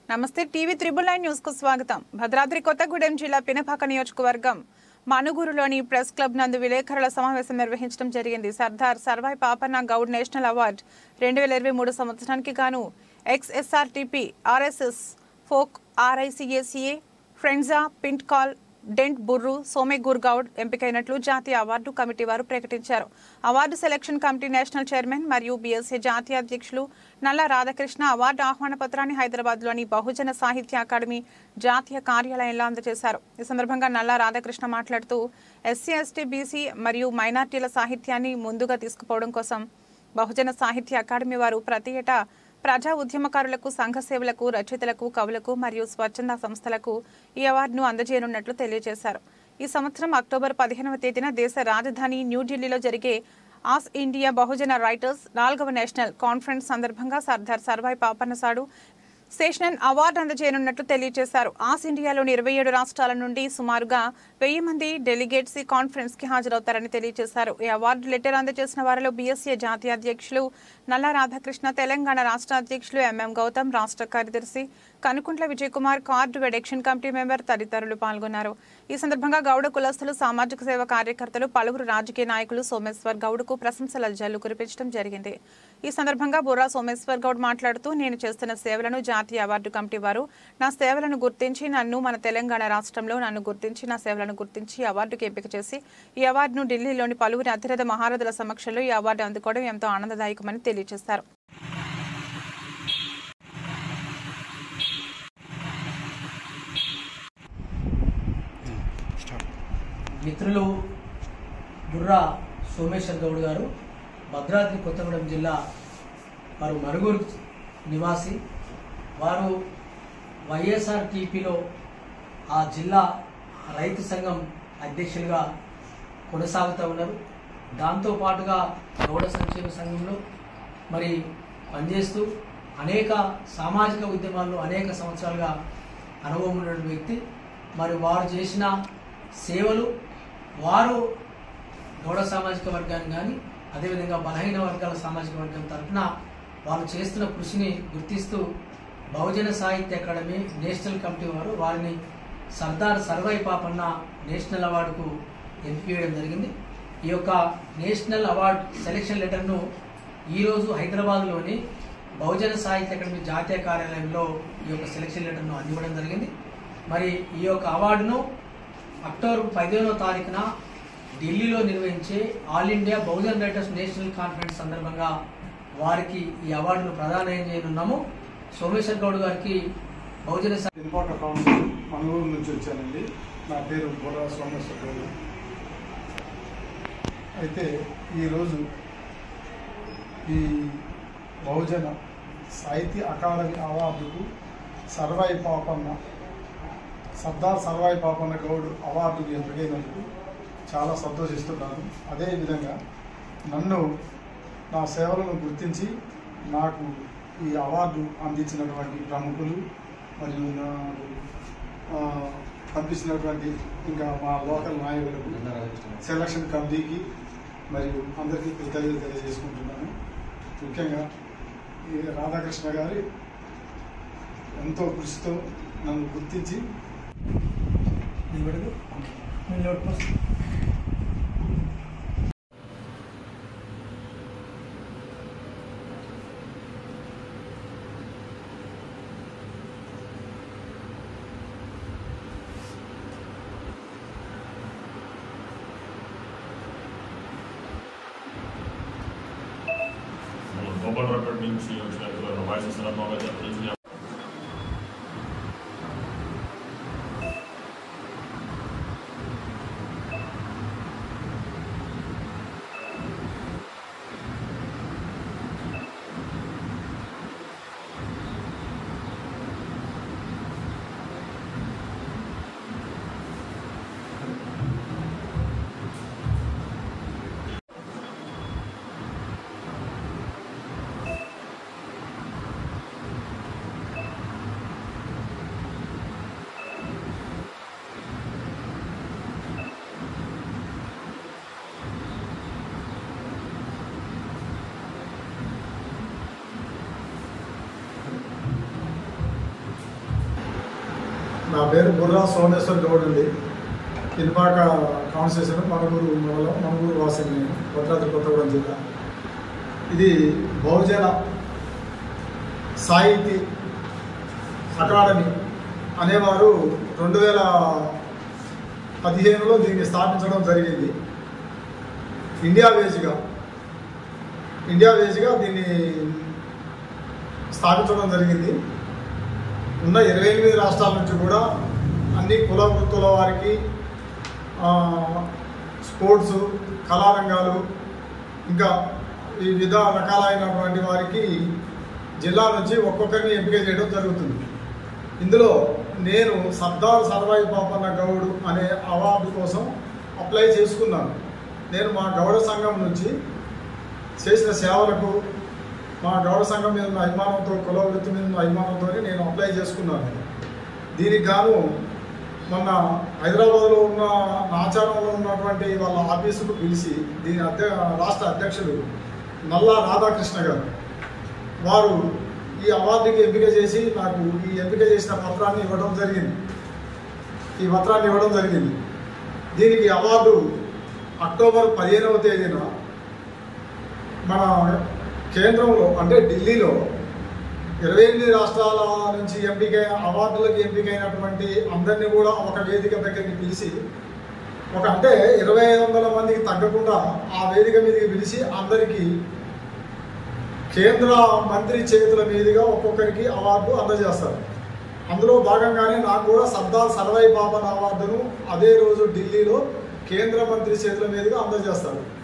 నమస్తే TV triple nine news కు స్వాగతం భద్రాద్రి కొత్తగూడెం జిల్లా పినపాక నియోజకవర్గం మనుగూరులోని ప్రెస్ క్లబ్ నందు విలేకరుల సమావేశం నిర్వహించడం జరిగింది సర్దార్ సర్వాయ్ పాపన్న గౌడ్ నేషనల్ అవార్డు రెండు వేల ఇరవై మూడు సంవత్సరానికి గాను ఎక్స్ఎస్ఆర్టీపీ ఆర్ఎస్ఎస్ ఫోక్ ఆర్ఐసిఏసిఏ ఫ్రెండ్జా పింట్ కాల్ డెంట్ బుర్రు సోమెగూర్ గౌడ్ ఎంపికైనట్లు జాతీయ అవార్డు కమిటీ వారు ప్రకటించారు award selection committee national chairman మరియు బీఎస్సీ జాతీయ అధ్యక్షులు నల్ల రాధాకృష్ణ అవార్డు ఆహ్వాన పత్రాన్ని హైదరాబాద్లోని బహుజన సాహిత్య అకాడమీ జాతీయ కార్యాలయంలో అందజేశారు ఈ సందర్భంగా నల్ల రాధాకృష్ణ మాట్లాడుతూ ఎస్సీ ఎస్టీ బీసీ మరియు మైనార్టీల సాహిత్యాన్ని ముందుగా తీసుకుపోవడం కోసం బహుజన సాహిత్య అకాడమీ వారు ప్రతి ఏటా ప్రజా ఉద్యమకారులకు సంఘ సేవలకు రచయితలకు కవులకు మరియు స్వచ్ఛంద సంస్థలకు ఈ అవార్డును అందజేయనున్నట్లు తెలియజేశారు ఈ సంవత్సరం అక్టోబర్ పదిహేనవ తేదీన దేశ రాజధాని న్యూఢిల్లీలో జరిగే ఆస్ ఇండియా బహుజన రైటర్స్ నాలుగవ నేషనల్ కాన్ఫరెన్స్ సందర్భంగా సర్దార్ సర్వాయ్ పాపన్నసాడు సేషనన్ అవార్డు అందజేయనున్నట్లు తెలియజేశారు ఆస్ ఇండియాలోని ఇరవై ఏడు రాష్ట్రాల నుండి సుమారుగా వెయ్యి మంది డెలిగేట్స్ ఈ కాన్ఫరెన్స్ కి హాజరవుతారని తెలియజేశారు ఈ అవార్డు లెటర్ అందజేసిన వారిలో బీఎస్సీ జాతీయ అధ్యక్షులు నల్ల రాధాకృష్ణ తెలంగాణ రాష్ట్ర అధ్యక్షులు ఎంఎం గౌతమ్ రాష్ట్ర కార్యదర్శి కనుకుంట్ల విజయ్ కుమార్ కార్డు ఎడక్షన్ కమిటీ మెంబర్ తదితరులు పాల్గొన్నారు ఈ సందర్భంగా గౌడ కులస్తులు సామాజిక సేవ కార్యకర్తలు పలువురు రాజకీయ నాయకులు సోమేశ్వర్ గౌడ్కు ప్రశంసల జల్లు కురిపించడం జరిగింది ఈ సందర్భంగా బుర్రా సోమేశ్వర్ గౌడ్ మాట్లాడుతూ నేను చేస్తున్న సేవలను జాతీయ అవార్డు కమిటీ వారు నా సేవలను గుర్తించి నన్ను మన తెలంగాణ రాష్ట్రంలో నన్ను గుర్తించి నా సేవలను గుర్తించి అవార్డుకి ఎంపిక చేసి ఈ అవార్డును ఢిల్లీలోని పలువురి అతిరథ మహారథుల సమక్షంలో ఈ అవార్డు అందుకోవడం ఎంతో ఆనందదాయకమని తెలియజేశారు మిత్రులు బుర్రా సోమేశ్వర్ గౌడ్ గారు భద్రాద్రి కొత్తగూడెం జిల్లా వారు మరుగురు నివాసి వారు వైఎస్ఆర్ టీపీలో ఆ జిల్లా రైతు సంఘం అధ్యక్షులుగా కొనసాగుతూ ఉన్నారు దాంతో పాటుగా గౌడ సంక్షేమ సంఘంలో మరి పనిచేస్తూ అనేక సామాజిక ఉద్యమాల్లో అనేక సంవత్సరాలుగా అనుభవం ఉన్న వ్యక్తి మరి వారు చేసిన సేవలు వారు గౌడ సామాజిక వర్గాన్ని కానీ అదేవిధంగా బలహీన వర్గాల సామాజిక వర్గం తరఫున వాళ్ళు చేస్తున్న కృషిని గుర్తిస్తూ బహుజన సాహిత్య అకాడమీ నేషనల్ కమిటీ వారు వారిని సర్దార్ సర్వై పాపన్న నేషనల్ అవార్డుకు ఎంపిక చేయడం జరిగింది ఈ యొక్క నేషనల్ అవార్డ్ సెలక్షన్ లెటర్ను ఈరోజు హైదరాబాద్లోని బహుజన సాహిత్య అకాడమీ జాతీయ కార్యాలయంలో ఈ యొక్క సెలక్షన్ లెటర్ను అందివ్వడం జరిగింది మరి ఈ యొక్క అవార్డును అక్టోబర్ పదిహేనో తారీఖున ఢిల్లీలో నిర్వహించే all India Bahujan writers national conference సందర్భంగా వారికి ఈ అవార్డును ప్రదానం చేయనున్నాము సోమేశ్వర్ గౌడ్ గారికి బహుజన సా- పినపాక కౌన్సిల్ మనూరు నుంచి వచ్చానండి నా పేరు బుర్రా సోమేశ్వర గౌడ్ అయితే ఈరోజు ఈ బహుజన సాహిత్య అకాడమీ అవార్డుకు సర్వాయి పాపన్న సర్దార్ సర్వాయి పాపన్న గౌడ్ అవార్డుకు ఎంపికైనందుకు చాలా సంతోషిస్తున్నాను అదేవిధంగా నన్ను నా సేవలను గుర్తించి నాకు ఈ అవార్డు అందించినటువంటి ప్రముఖులు మరియు నాకు ఆ, పంపించినటువంటి ఇంకా మా లోకల్ నాయకులకు సెలక్షన్ కమిటీకి మరియు అందరికీ కృతజ్ఞతలు తెలియజేసుకుంటున్నాను ముఖ్యంగా ఈ రాధాకృష్ణ గారి ఎంతో కృషితో నన్ను గుర్తించి నిలబడదు. నిలబడుకో. గోపాలరావుపేట నుంచి వచ్చిన వాయిస్ ఇస్తున్నారు నా పేరు బుర్రా సోమేశ్వర్ గౌడ్ అండి పిన్పాక కాన్స్టిట్యూషన్ మణుగూరు మండలం మణుగూరు వాసిని నేను భద్రాద్రి కొత్తగూడెం జిల్లా ఇది బహుజన సాహితీ అకాడమీ అనేవారు రెండు వేల పదిహేనులో దీన్ని స్థాపించడం జరిగింది ఇండియా వేజ్గా ఇండియా వేజ్గా దీన్ని స్థాపించడం జరిగింది ఉన్న ఇరవై ఎనిమిది రాష్ట్రాల నుంచి కూడా అన్ని కుల వృత్తుల వారికి ఆ, స్పోర్ట్స్ కళారంగాలు ఇంకా వివిధ రకాలైనటువంటి వారికి జిల్లా నుంచి ఒక్కొక్కరిని ఎంపిక చేయడం జరుగుతుంది ఇందులో నేను సర్దార్ సర్వాయి పాపన్న గౌడ్ అనే అవార్డు కోసం అప్లై చేసుకున్నాను నేను మా గౌడ సంఘం నుంచి చేసిన సేవలకు మా గౌడ సంఘం మీద ఉన్న అభిమానంతో కుల వృత్తి మీద ఉన్న అభిమానంతో నేను అప్లై చేసుకున్నాను దీనికి గాను మొన్న హైదరాబాద్లో ఉన్న నాచారంలో ఉన్నటువంటి వాళ్ళ ఆఫీసుకు పిలిచి దీని అధ్య రాష్ట్ర అధ్యక్షులు నల్లా రాధాకృష్ణ గారు వారు ఈ అవార్డుకి ఎంపిక చేసి నాకు ఈ ఎంపిక చేసిన పత్రాన్ని ఇవ్వడం జరిగింది ఈ పత్రాన్ని ఇవ్వడం జరిగింది దీనికి అవార్డు అక్టోబర్ పదిహేనవ తేదీన మన కేంద్రంలో అంటే ఢిల్లీలో ఇరవై ఎనిమిది రాష్ట్రాల నుంచి ఎంపిక అవార్డులకు ఎంపికైనటువంటి అందరినీ కూడా ఒక వేదిక దగ్గరికి పిలిచి ఒక అంటే ఇరవై ఐదు వందల మందికి తగ్గకుండా ఆ వేదిక మీదకి పిలిచి అందరికీ కేంద్ర మంత్రి చేతుల మీదుగా ఒక్కొక్కరికి అవార్డు అందజేస్తారు అందులో భాగంగానే నాకు కూడా సర్దార్ సర్వై బాబన్ అవార్డును అదే రోజు ఢిల్లీలో కేంద్ర మంత్రి చేతుల మీదుగా అందజేస్తారు